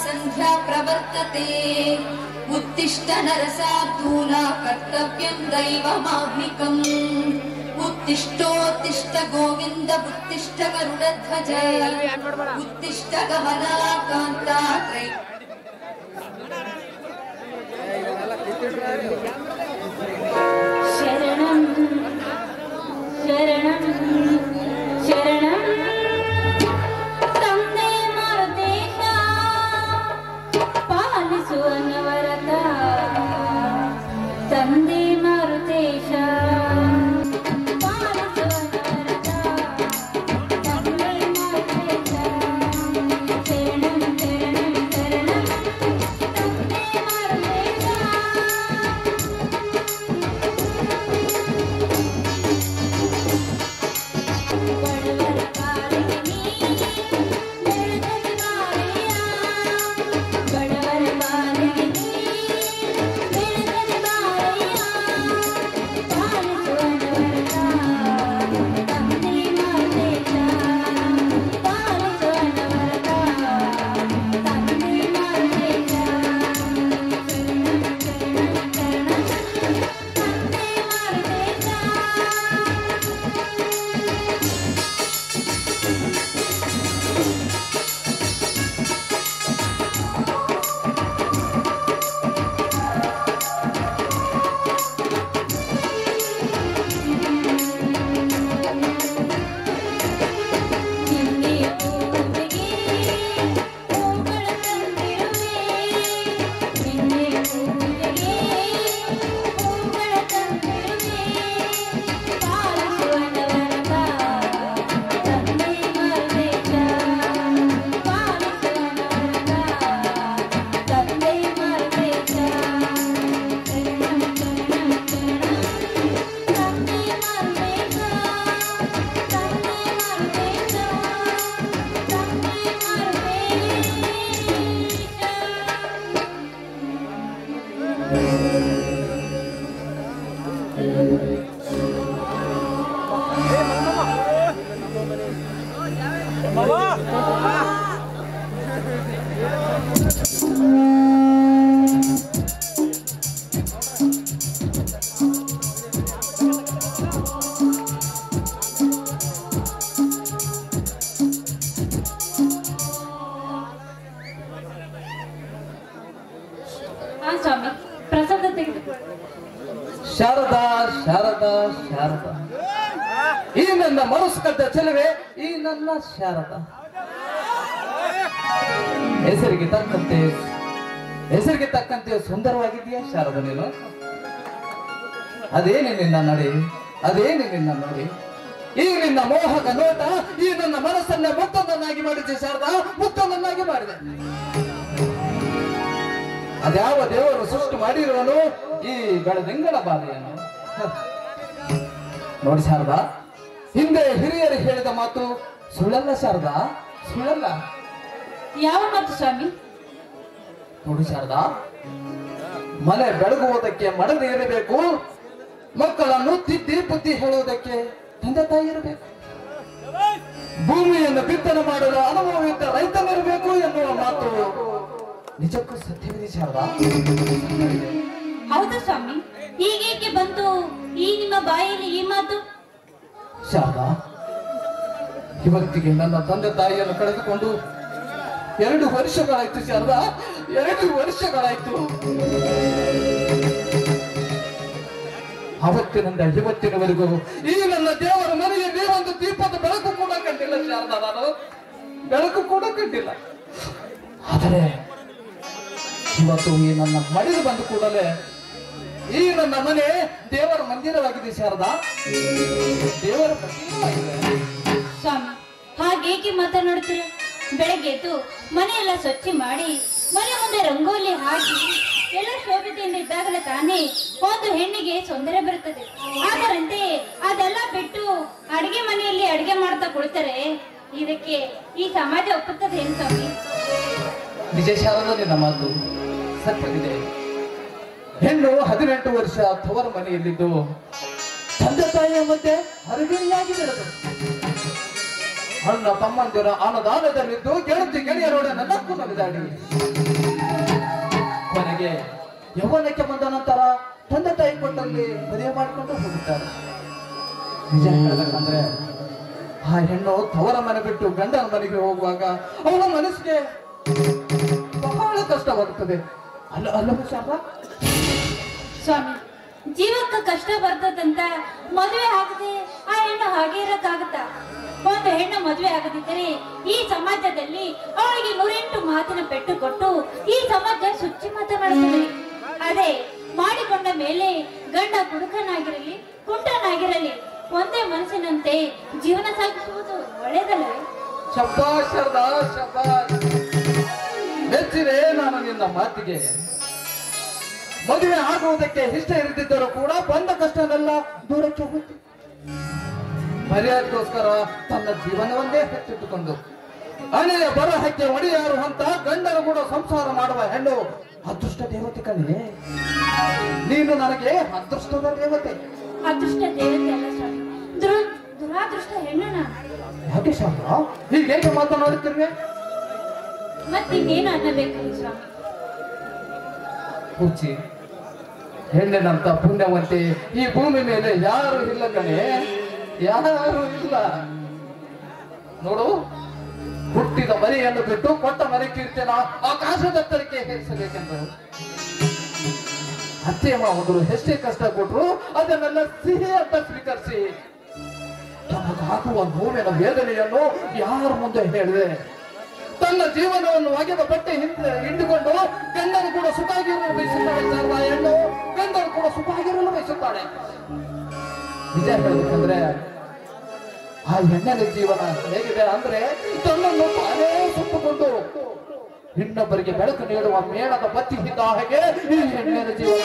सन्ध्या प्रवर्तते उत्तिष्ठ नरसार्दूल कर्तव्यम् दैवमाह्निकम् उत्तिष्ठोत्तिष्ठ गोविन्द उत्तिष्ठ गरुडध्वज उत्तिष्ठ गमनाकान्ता त्रै ಶರಣಂ ಶರಣಂ ಶರಣಂ ತಂದೆ ಮಾರುತೇಶ ಪಾಲಿಸುವ ನವರತ ತಂದೆ ಮಾರುತೇಶ ಪಾಲಿಸುವ ನವರತ ತಂದೆ ಮಾರುತೇಶ ಶರಣಂ ಶರಣಂ ಶರಣಂ ತಂದೆ ಮಾರುತೇಶ ಬಡವರ ಪಾಲಿಗೆ ನೀ ಬೆಳಗದ ಬಾಳೆಯ ಬಡವರ ಪಾಲಿಗೆ ನೀ ಬೆಳಗದ ಬಾಳೆಯ ಪಾಲಿಸುವನವರತ ತಂದೆ ಮಾರ್ದೇಶ ಪಾಲಿಸುವನವರತ ತಂದೆ ಮಾರ್ದೇಶ ಶರಣಂ ಶರಣಂ ಶರಣಂ ತಂದೆ ಮಾರ್ದೇಶ ನಿನ್ನೆಯ ಪೂಜೆಗೆ ಹೂಗಳ ತಂದಿರುವೆ ನಿನ್ನೆಯ ಪೂಜೆಗೆ ಹೂಗಳ ತಂದಿರುವೆ ಪಾಲಿಸುವನವರತ ತಂದೆ ಮರದೇಶ ಪಾಲಿಸುವನವರತ ತಂದೆ ಮರದೇಶ ಶರಣಂ ಶರಣಂ ಶರಣಂ ತಂದೆ ಮರದೇಶ ತಂದೆ ಮರದೇಶ ತಂದೆ ಮರದೇಶ ಹಾ ಸ್ವಾಮಿ ಪ್ರಸಾದ ತೆಗೆದು ಶಾರದಾ ಶಾರದಾ ಶಾರದಾ ಈ ನನ್ನ ಮನಸ್ಸು ಕದ್ದ ಚೆಲುವೆ ಈ ನನ್ನ ಶಾರದಾ ಹೆಸರಿಗೆ ತಕ್ಕಂತೆ ಹೆಸರಿಗೆ ತಕ್ಕಂತೆ ಸುಂದರವಾಗಿದೆಯಾ ಶಾರದಾ ನೀನು ಅದೇನೆ ನಿನ್ನ ನಡೆ ಅದೇನೆ ನಿನ್ನ ನೋಡಿ ಈ ನಿನ್ನ ಮೋಹಕ ನೋಟ ಈ ನನ್ನ ಮನಸ್ಸನ್ನ ಮುತ್ತೊಂದನ್ನಾಗಿ ಮಾಡಿದೆ ಶಾರದಾ ಮುತ್ತೊಂದನ್ನಾಗಿ ಮಾಡಿದೆ ಅದ್ಯಾವ ದೇವರು ಸೃಷ್ಟಿ ಮಾಡಿರುವನು ಈ ಬೆಳದಿಂಗಳ ಬಾಲೆಯನ್ನು ಹ. ನೋಡಿ ಶಾರದಾ ಹಿಂದೆ ಹಿರಿಯರು ಹೇಳಿದ ಮಾತು ಸುಳ್ಳಲ್ಲ ಶಾರದಾ ಸುಳ್ಳಲ್ಲ ಯಾವ ಮಾತು ಸ್ವಾಮಿ ನೋಡಿ ಶಾರದಾ ಮನೆ ಬೆಳಗುವುದಕ್ಕೆ ಮಡದಿ ಇರಬೇಕು ಮಕ್ಕಳನ್ನು ತಿದ್ದಿ ಬುದ್ಧಿ ಹೇಳುವುದಕ್ಕೆ ತಂದೆ ತಾಯಿ ಇರಬೇಕು ಭೂಮಿಯನ್ನು ಬಿತ್ತನೆ ಮಾಡಲು ಅನುಭವವಿದ್ದ ರೈತನಿರಬೇಕು ಎನ್ನುವ ಮಾತು ನಿಜಕ್ಕೂ ಸತ್ಯವಿದೆ ಶಾರದಾ ಹೌದಾ ಸ್ವಾಮಿ ಹೀಗೇಕೆ ಬಂತು ಈ ನಿಮ್ಮ ಬಾಯಲ್ಲಿ ಈ ಮಾತು ಶಾರದಾ ಇವತ್ತಿಗೆ ನನ್ನ ತಂದೆ ತಾಯಿಯನ್ನು ಕಳೆದುಕೊಂಡು ಎರಡು ವರ್ಷಗಳಾಯ್ತು ಶಾರದಾ ಎರಡು ವರ್ಷಗಳಾಯ್ತು ಅವತ್ತಿನಿಂದ ಇವತ್ತಿನವರೆಗೂ ಈ ನನ್ನ ದೇವರ ಮನೆಯಲ್ಲಿ ಒಂದು ದೀಪದ ಬೆಳಕು ಕೂಡ ಕಂಡಿಲ್ಲ ಶಾರದಾ ನಾನು ಬೆಳಕು ಕೂಡ ಕಂಡಿಲ್ಲ ಆದರೆ ಇವತ್ತು ಈ ನನ್ನ ಮಡಿದು ಬಂದ ಕೂಡಲೇ ಈ ನನ್ನ ಮನೆ ದೇವರ ಮಂದಿರವಾಗಿದೆ ಶಾರದಾ ದೇವರ ಮಂದಿರವಾಗಿದೆ ಸ್ವಾಮಿ ಹಾಗೇಕೆ ಮಾತನಾಡುತ್ತೀರ ಬೆಳಗ್ಗೆ ಎದ್ದು ಮನೆಯೆಲ್ಲ ಸ್ವಚ್ಛ ಮಾಡಿ ಮನೆ ಮುಂದೆ ರಂಗೋಲಿ ಹಾಕಿ ಎಲ್ಲ ಶೋಭಿತೆಯಿಂದ ಇದ್ದಾಗಲೇ ತಾನೇ ಒಂದು ಹೆಣ್ಣಿಗೆ ಸೌಂದರ್ಯ ಬರುತ್ತದೆ ಅದರಂತೆ ಅದೆಲ್ಲ ಬಿಟ್ಟು ಅಡಿಗೆ ಮನೆಯಲ್ಲಿ ಅಡಿಗೆ ಮಾಡ್ತಾ ಕುಳಿತರೆ ಇದಕ್ಕೆ ಈ ಸಮಾಜ ಒಪ್ಪುತ್ತದೆ ಏನು ಸ್ವಾಮಿ ನಿಜ ಶಾರದ ನಿನ್ನ ಮಾತು ಸತ್ಯವಿದೆ ಹೆಣ್ಣು ಹದಿನೆಂಟು ವರ್ಷ ತವರ ಮನೆಯಲ್ಲಿದ್ದು ತಂದೆ ತಾಯಿಯ ಮಧ್ಯೆ ಹರಗಿಯಾಗಿ ಬೆಳೆದು ಅಣ್ಣ ತಮ್ಮಂದಿರ ಅನುದಾನದಲ್ಲಿದ್ದು ಗೆಳತಿ ಗೆಳೆಯರೊಡನೆ ನನ್ನಕ್ಕೂ ನಲಿದಾಡಿ ಕೊನೆಗೆ ಯೌವನಕ್ಕೆ ಬಂದ ನಂತರ ತಂದೆ ತಾಯಿ ಕೊಟ್ಟಲ್ಲಿ ಮದುವೆ ಮಾಡಿಕೊಂಡು ಹೋಗುತ್ತಾರೆ ನಿಜ ಹೇಳ್ಬೇಕಂದ್ರೆ ಆ ಹೆಣ್ಣು ತವರ ಮನೆ ಬಿಟ್ಟು ಗಂಡನ ಮನೆಗೆ ಹೋಗುವಾಗ ಅವಳ ಮನಸ್ಸಿಗೆ ಬಹಳ ಕಷ್ಟವಾಗುತ್ತದೆ ಅಲ್ಲ ಅಲ್ಲವೇ ಶಾಪ ಸ್ವಾಮಿ ಜೀವಕ್ಕೆ ಕಷ್ಟ ಬರ್ತದಂತ ಮದುವೆ ಆಗದೆ ಆ ಹೆಣ್ಣು ಹಾಗೆ ಇರಕ್ಕಾಗತ್ತಾ ಒಂದು ಹೆಣ್ಣು ಮದುವೆ ಆಗದಿದ್ದರೆ ಈ ಸಮಾಜದಲ್ಲಿ ಅವಳಿಗೆ ನೂರೆಂಟು ಮಾತಿನ ಪೆಟ್ಟು ಕೊಟ್ಟು ಈ ಸಮಾಜ ಸುಚ್ಚಿ ಮಾತನಾಡುತ್ತದೆ ಅದೇ ಮಾಡಿಕೊಂಡ ಮೇಲೆ ಗಂಡ ಕುಡುಕನಾಗಿರಲಿ ಕುಂಟನಾಗಿರಲಿ ಒಂದೇ ಮನಸ್ಸಿನಂತೆ ಜೀವನ ಸಾಗಿಸುವುದು ಒಳ್ಳೆಯದಲ್ಲವೇ ಶಬ್ಬಾಷ್ ಶಾರದಾ ಶಬ್ಬಾಷ್ ಮೆಚ್ಚಿದೆ ನಾನು ನಿನ್ನ ಮಾತಿಗೆ ಮದುವೆ ಆಗುವುದಕ್ಕೆ ಇಷ್ಟ ಇರದಿದ್ದರೂ ಕೂಡ ಬಂದ ಕಷ್ಟನೆಲ್ಲ ದೂರಕ್ಕೆ ಹೋಗುತ್ತೆ ಮರ್ಯಾದೆಗೋಸ್ಕರ ತನ್ನ ಜೀವನವನ್ನೇ ಹೆಚ್ಚಿಟ್ಟುಕೊಂಡು ಹಣೆಯ ಬರಹಕ್ಕೆ ಒಡೆಯಾರು ಅಂತ ಗಂಡನ ಕೂಡ ಸಂಸಾರ ಮಾಡುವ ಹೆಣ್ಣು ಅದೃಷ್ಟ ದೇವತೆ ಕಣ್ಣೆ ನೀನು ನನಗೆ ಅದೃಷ್ಟದ ದೇವತೆ ಅದೃಷ್ಟ ದೇವತೆ ಅಲ್ಲ ಸ್ವಾಮಿ ದುರ ದುರಾದೃಷ್ಟ ಹೆಣ್ಣು ನಾನು ಯಾಕೆ ಶಾಸ್ತ್ರ ಹೀಗೇಕೆ ಮಾತನಾಡುತ್ತಿರುವೆ ಮತ್ತಿನ್ನೇನು ಅನ್ನಬೇಕು ಸ್ವಾಮಿ ಹುಚ್ಚಿ ಹೆಣ್ಣಿನಂತ ಪುಣ್ಯವಂತೆ ಈ ಭೂಮಿ ಮೇಲೆ ಯಾರು ಇಲ್ಲ ಕಣೆ ಯಾರು ಇಲ್ಲ ನೋಡು ಹುಟ್ಟಿದ ಮನೆಯನ್ನು ಬಿಟ್ಟು ಕೊಟ್ಟ ಮನೆ ಕೀರ್ತಿನ ಆಕಾಶದತ್ತರಕ್ಕೆ ಹೇರಿಸಬೇಕೆಂದು ಅತ್ತೆ ಮಾವರು ಎಷ್ಟೇ ಕಷ್ಟ ಕೊಟ್ರು ಅದನ್ನೆಲ್ಲ ಸಿಹಿ ಅಂತ ಸ್ವೀಕರಿಸಿ ತಮಗಾಗುವ ನೋವಿನ ವೇದನೆಯನ್ನು ಯಾರ ಮುಂದೆ ಹೇಳಿದೆ ತನ್ನ ಜೀವನವನ್ನು ಒಗೆದ ಬಟ್ಟೆ ಹಿಂದೆ ಹಿಂಡಿಕೊಂಡು ಗಂಡನು ಕೂಡ ಸುಖಾಗಿರಲು ಬಯಸುತ್ತಾಳೆ ಸರ್ವ ಹೆಣ್ಣು ಗಂಡನು ಕೂಡ ಸುಖಾಗಿರಲು ಬಯಸುತ್ತಾಳೆ ನಿಜ ಹೇಳ್ಬೇಕಂದ್ರೆ ಆ ಹೆಣ್ಣಿನ ಜೀವನ ಹೇಗಿದೆ ಅಂದ್ರೆ ತನ್ನನ್ನು ತಾನೇ ಸುತ್ತುಕೊಂಡು ಇನ್ನೊಬ್ಬರಿಗೆ ಬೆಳಕು ನೀಡುವ ಮೇಣದ ಬತ್ತಿ ಇದ್ದ ಹಾಗೆ ಈ ಹೆಣ್ಣಿನ ಜೀವನ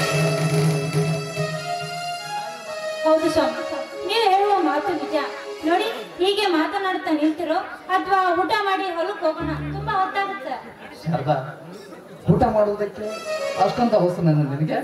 ಹೌದು ಸ್ವಾಮಿ ನೀವು ಹೇಳುವ ಮಾತು ನಿಜ ನೋಡಿ ಹೀಗೆ ಮಾತನಾಡ್ತಾ ನಿಲ್ತಿರೋ ಅಥವಾ ಊಟ ಮಾಡಿ ಹೊಲಕ್ಕೆ ಹೋಗೋಣ ತುಂಬಾ ಹೊತ್ತಾಗುತ್ತೆ ಶಾರದಾ ಊಟ ಮಾಡುವುದಕ್ಕೆ ಅಷ್ಟೊಂದು ಅವಸರ ನನ್ನ ನಿನಗೆ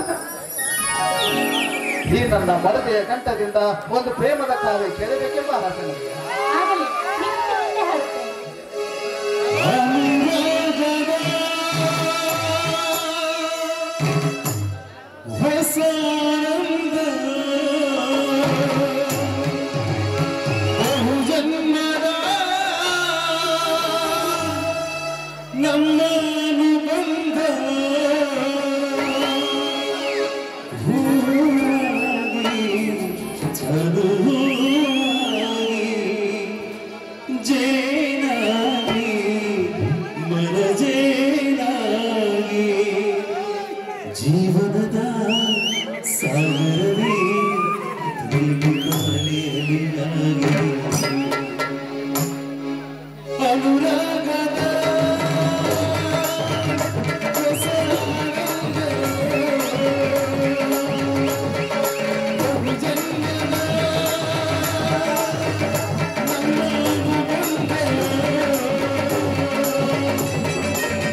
ಈ ನನ್ನ ಮರದೆಯ ಕಂಠದಿಂದ ಒಂದು ಪ್ರೇಮದ ಕಾವ್ಯ ಕೇಳಬೇಕೆಂಬ ಆಸೆ ನನಗೆ ಆಗಲಿ ನಿಮ್ಗೆ ಮುಂದೆ ಹೇಳುತ್ತೇನೆ ಹೊಸಾನಂದ ಬಹುಜನ್ಮದ ನಮ್ಮನು ಬಂದ ಜೇನಾಗಿ ಮನ ಜೇನಾಗಿ ಜೀವನದ ಸಾಗರವೇ ತಿಳಿದುಕೊಳ್ಳಲಿಯಾಗಿ ಅನುರಾಗದ ಹೊಸ ಬಹುಜನ್ಮದ ನಮ್ಮನ್ನು ಬಂದ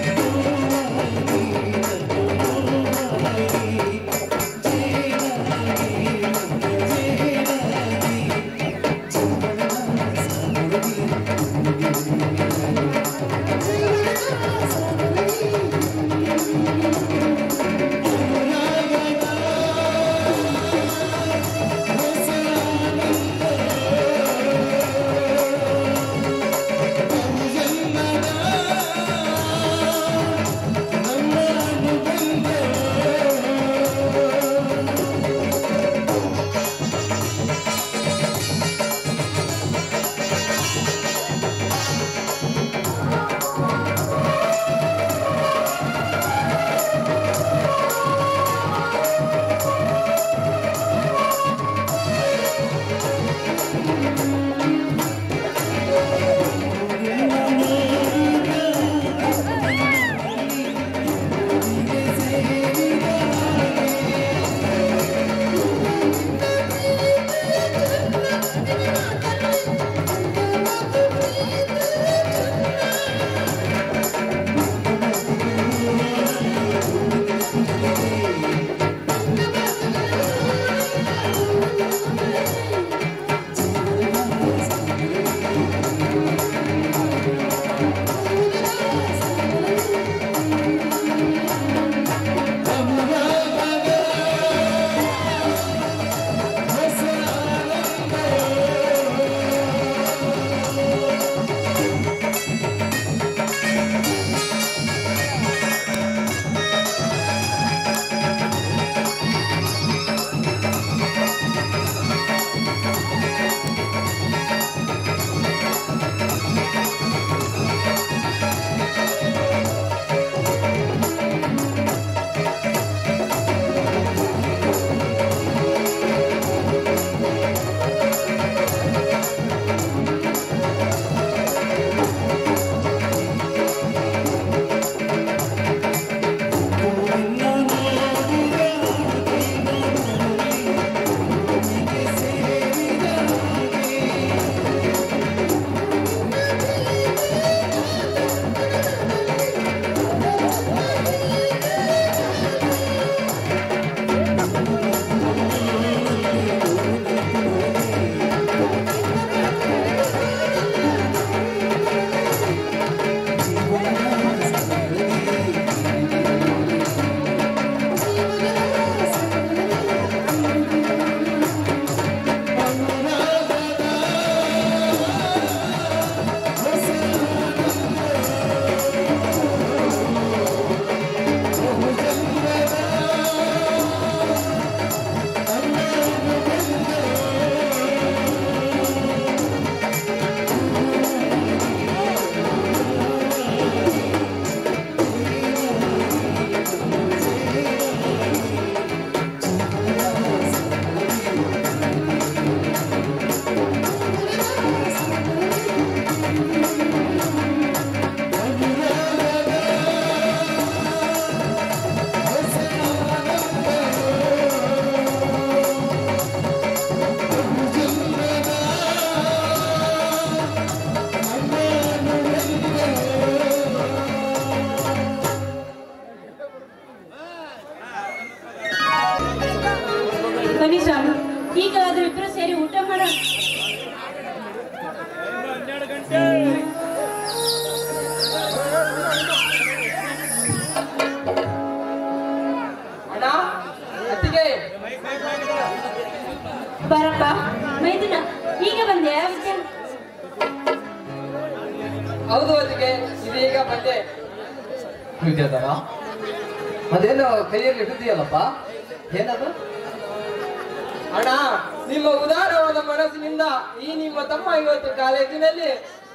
ವಿದ್ಯಾಧರ ಅದೇನೋ ಕೈಯಲ್ಲಿ ಹಿಡಿದಿಯಲ್ಲಪ್ಪ ಏನದು ಅಣ್ಣ ನಿಮ್ಮ ಉದಾರವಾದ ಮನಸ್ಸಿನಿಂದ ಈ ನಿಮ್ಮ ತಮ್ಮ ಇವತ್ತು ಕಾಲೇಜಿನಲ್ಲಿ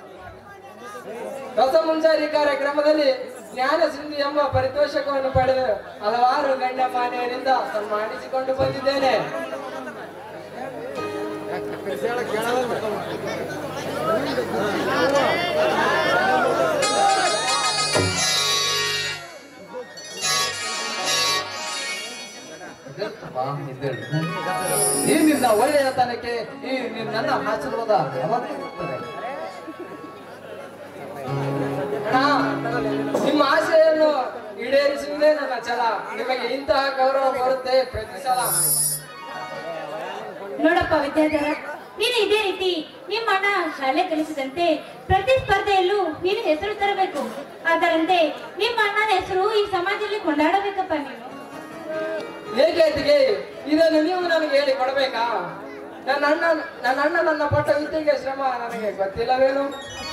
ಹೊಸ ಮುಂಜಾರಿ ಕಾರ್ಯಕ್ರಮದಲ್ಲಿ ಜ್ಞಾನ ಸಿಂಧು ಎಂಬ ಪರಿತೋಷಕವನ್ನು ಪಡೆದು ಹಲವಾರು ಗಣ್ಯ ಮಾನ್ಯರಿಂದ ಸನ್ಮಾನಿಸಿಕೊಂಡು ಬಂದಿದ್ದೇನೆ ಇದೆಂತಪ್ಪ ಇದ್ದೇಳು? ಈ ನಿನ್ನ ಒಳ್ಳೆಯತನಕ್ಕೆ ಈ ನಿನ್ನ ನನ್ನ ಆಶೀರ್ವಾದ ಯಾವಾಗಲೂ ಇರ್ತದೆ ಅಣ್ಣ ನಿಮ್ಮ ಆಶೆಯನ್ನು ಈಡೇರಿಸುವುದೇ ನನ್ನ ಛಲ ನಿಮಗೆ ಇಂತಹ ಗೌರವ ಬರುತ್ತೆ ಪ್ರತಿ ಸಲ ನೋಡಪ್ಪ ವಿದ್ಯಾಧರ ನೀನು ಇದೇ ರೀತಿ ನಿಮ್ಮ ಅಣ್ಣ ಶಾಲೆ ಕಲಿಸಿದಂತೆ ಪ್ರತಿ ಸ್ಪರ್ಧೆಯಲ್ಲೂ ನೀನು ಹೆಸರು ತರಬೇಕು ಅದರಂತೆ ನಿಮ್ಮ ಅಣ್ಣನ ಹೆಸರು ಈ ಸಮಾಜದಲ್ಲಿ ಕೊಂಡಾಡಬೇಕಪ್ಪ ನೀನು ಏಕೆ ಅತ್ತಿಗೆ ಇದನ್ನು ನೀವು ನನಗೆ ಹೇಳಿ ಕೊಡಬೇಕಾ ನನ್ನ ಅಣ್ಣ ನನ್ನ ಅಣ್ಣ ನನ್ನ ಪಟ್ಟ ವಿದ್ಯೆಗೆ ಶ್ರಮ ನನಗೆ ಗೊತ್ತಿಲ್ಲವೇನು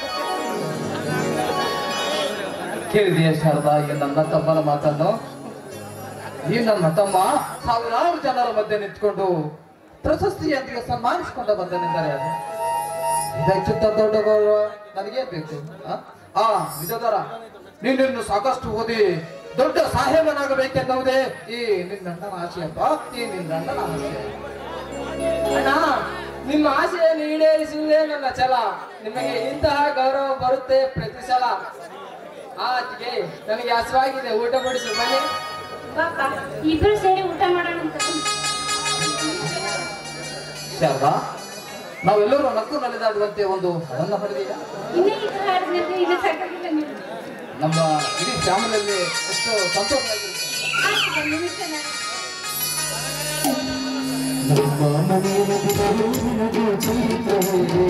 ಕೇಳಿದೆಯಾ ಶಾರದಾ ಈ ನನ್ನ ತಮ್ಮನ ಮಾತನ್ನು ಈ ನನ್ನ ತಮ್ಮ ಸಾವಿರಾರು ಜನರ ಮಧ್ಯೆ ನಿಂತ್ಕೊಂಡು ಪ್ರಶಸ್ತಿಯೊಂದಿಗೆ ಸನ್ಮಾನಿಸಿಕೊಂಡು ಬಂದನೆಂದರೆ ಇದಕ್ಕಿಂತ ದೊಡ್ಡ ಗೌರವ ನನಗೇ ಬೇಕು ಆ? ಆ ವಿಜಯಧರ ನೀನಿನ್ನು ಸಾಕಷ್ಟು ಓದಿ ದೊಡ್ಡ ಸಾಹೇಬನಾಗಬೇಕೆನ್ನುವುದೇ ಈ ನಿನ್ನಣ್ಣನ ಆಶೆಯಪ್ಪ ಈ ನಿನ್ನಣ್ಣನ ಆಶೆ ಅಣ್ಣ ನಿಮ್ಮ ಆಶೆಯನ್ನು ಈಡೇರಿಸುವುದೇ ನನ್ನ ಛಲ ನಿಮಗೆ ಇಂತಹ ಗೌರವ ಬರುತ್ತೆ ಪ್ರತಿ ಸಲ ಆ ಅತ್ತಿಗೆ ನನಗೆ ಹಸುವಾಗಿದೆ ಊಟ ಬಡಿಸು ಬನ್ನಿ ಪಾಪ ಇಬ್ರು ಸೇರಿ ಊಟ ಮಾಡೋಣ ಅಂತ ಶಾರದಾ ನಾವೆಲ್ಲರೂ ನಕ್ಕು ನಲಿದಾಡುವಂತೆ ಒಂದು ಹಾಡನ್ನ ಹೊಡೆದೀಯ ಇನ್ನೇ ಈಗ ಹಾಡಿದ್ರೆ ಇನ್ನು ಸಾಕಾಗಿಲ್ಲ ನೀವು ನಮ್ಮ ಇಡೀ ಫ್ಯಾಮಿಲಿಯಲ್ಲಿ ಎಷ್ಟು ಸಂತೋಷವಾಗಿರುತ್ತೆ ಆಯ್ತು ಬನ್ನಿ, ನಿಲ್ಸೋಣ. ನಮ್ಮ ಮನೆಯ ದಿನವೂ ಚೈತ್ರವೇ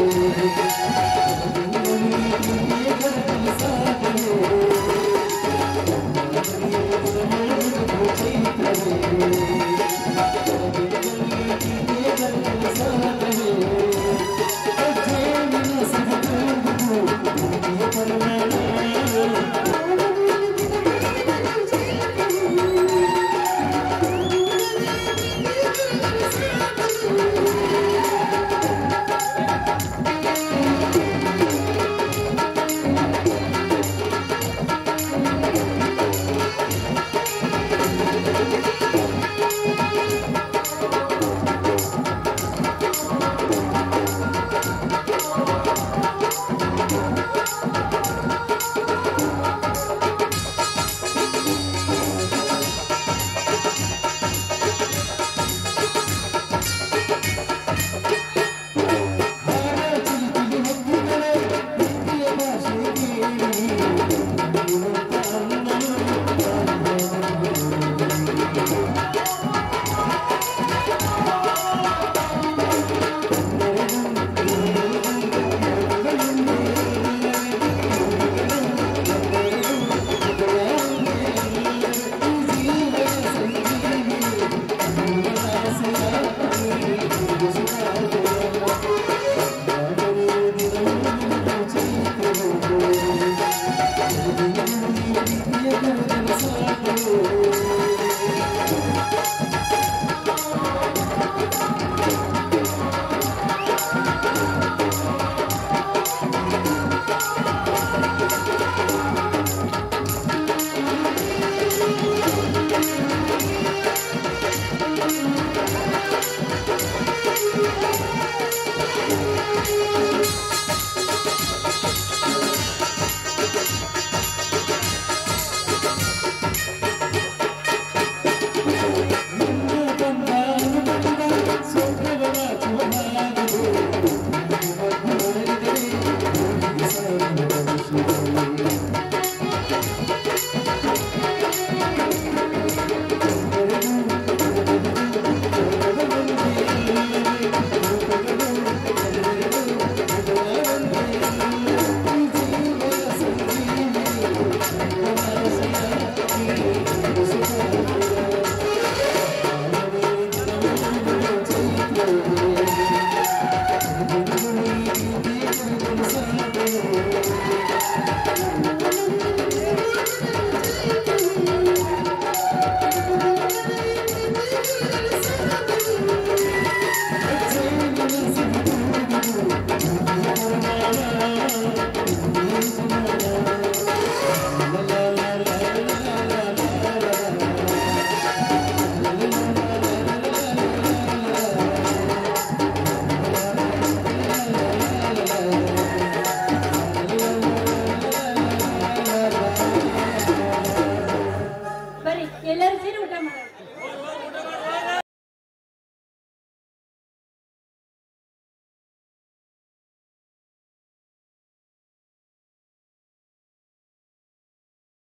ಿ